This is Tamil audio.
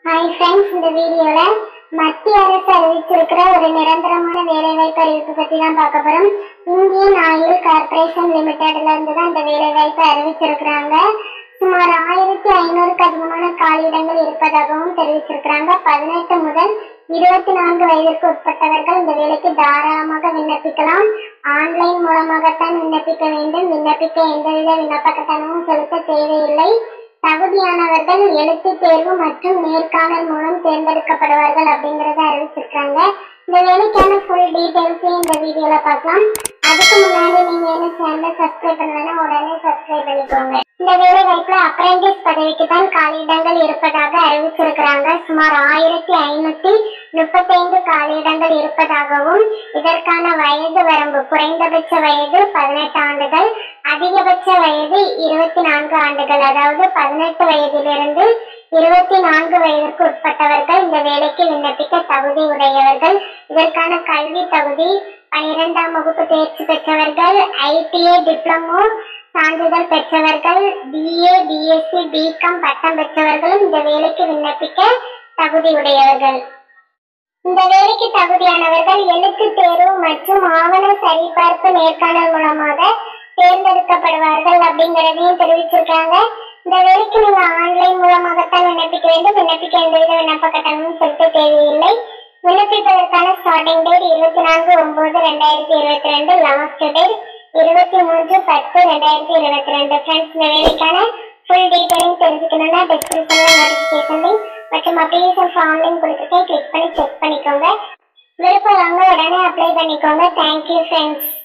ஹாய் ஃப்ரெண்ட்ஸ் இந்த வீடியோல மத்திய அரசு அறிவிச்சிருக்கிற ஒரு நிரந்தரமான வேலைவாய்ப்பு அறிவிப்பு பத்தி தான் பார்க்க போறோம் இந்தியன் ஆயில் கார்ப்பரேஷன் லிமிடெட்ல இருந்து தான் இந்த வேலைவாய்ப்பை அறிவிச்சிருக்கிறாங்க சுமார் ஆயிரத்தி ஐநூறுக்கு அதிகமான காலியிடங்கள் இருப்பதாகவும் தெரிவிச்சிருக்கிறாங்க பதினெட்டு முதல் இருபத்தி நான்கு வயதிற்கு உட்பட்டவர்கள் இந்த வேலைக்கு தாராளமாக விண்ணப்பிக்கலாம் ஆன்லைன் மூலமாகத்தான் விண்ணப்பிக்க வேண்டும் விண்ணப்பிக்க எந்தவித விண்ணப்ப கட்டணமும் செலுத்த தேவையில்லை தகுதியானவர்கள் எழுத்து தேர்வு மற்றும் நேர்காணல் மூலம் தேர்ந்தெடுக்கப்படுவார்கள் அப்படிங்கறத அறிவிச்சிருக்காங்க இந்த வேலைக்கான ஃபுல் டீடைல்ஸையும் இந்த வீடியோல பார்க்கலாம் அதுக்கு முன்னாடி நீங்க என்ன சேனலை சப்ஸ்கிரைப் பண்ணலன்னா உடனே சப்ஸ்கிரைப் பண்ணிக்கோங்க இந்த வேலை வாய்ப்புல அப்ரெண்டிஸ் பதவிக்கு தான் காலியிடங்கள் இருப்பதாக அறிவிச்சிருக்கிறாங்க சுமார் ஆயிரத்தி ஐநூத்தி முப்பத்தைந்து காலியிடங்கள் இருப்பதாகவும் இதற்கான வயது வரம்பு குறைந்தபட்ச வயது பதினெட்டு ஆண்டுகள் அதிகபட்ச வயது இருபத்தி நான்கு ஆண்டுகள் அதாவது பதினெட்டு வயதிலிருந்து இருபத்தி நான்கு வயதிற்கு உட்பட்டவர்கள் இந்த வேலைக்கு விண்ணப்பிக்க தகுதி உடையவர்கள் இதற்கான கல்வி தகுதி பனிரெண்டாம் வகுப்பு தேர்ச்சி பெற்றவர்கள் ஐடிஏ டிப்ளமோ சான்றிதழ் பெற்றவர்கள் பிஏ பிஎஸ்சி பிகாம் பட்டம் பெற்றவர்களும் இந்த வேலைக்கு விண்ணப்பிக்க தகுதி உடையவர்கள் இந்த வேலைக்கு தகுதியானவர்கள் எழுத்து தேர்வு மற்றும் ஆவண சரிபார்ப்பு நேர்காணல் மூலமாக தேர்ந்தெடுக்கப்படுவார்கள் அப்படிங்கறதையும் தெரிவிச்சிருக்காங்க இந்த வேலைக்கு நீங்க ஆன்லைன் மூலமாகத்தான் விண்ணப்பிக்க வேண்டும் விண்ணப்பிக்க எந்தவித விண்ணப்ப கட்டணமும் செலுத்த தேவையில்லை விண்ணப்பிப்பதற்கான ஸ்டார்டிங் டேட் இருபத்தி நான்கு ஒன்பது ரெண்டாயிரத்தி இருபத்தி ரெண்டு லாஸ்ட் டேட் இருபத்தி மூன்று பத்து ரெண்டாயிரத்தி இருபத்தி ரெண்டு ஃப்ரெண்ட்ஸ் இந்த வேலைக்கான ஃபுல் டீட்டெயிலிங் தெரிஞ்சுக்கணும்னா டிஸ்கிரிப்ஷன்ல நோட்டிஃபிகேஷன் லிங்க் மற்றும் அப்ளிகேஷன் ஃபார்ம் லிங்க் கொடுத்துருக்கேன் கிளிக் பண்ணி செக் பண்ணிக்கோங்க விருப்பம் வாங்க உடனே அப்ளை பண்ணிக்கோங்க தேங்க்யூ ஃப்ரெண்ட்ஸ்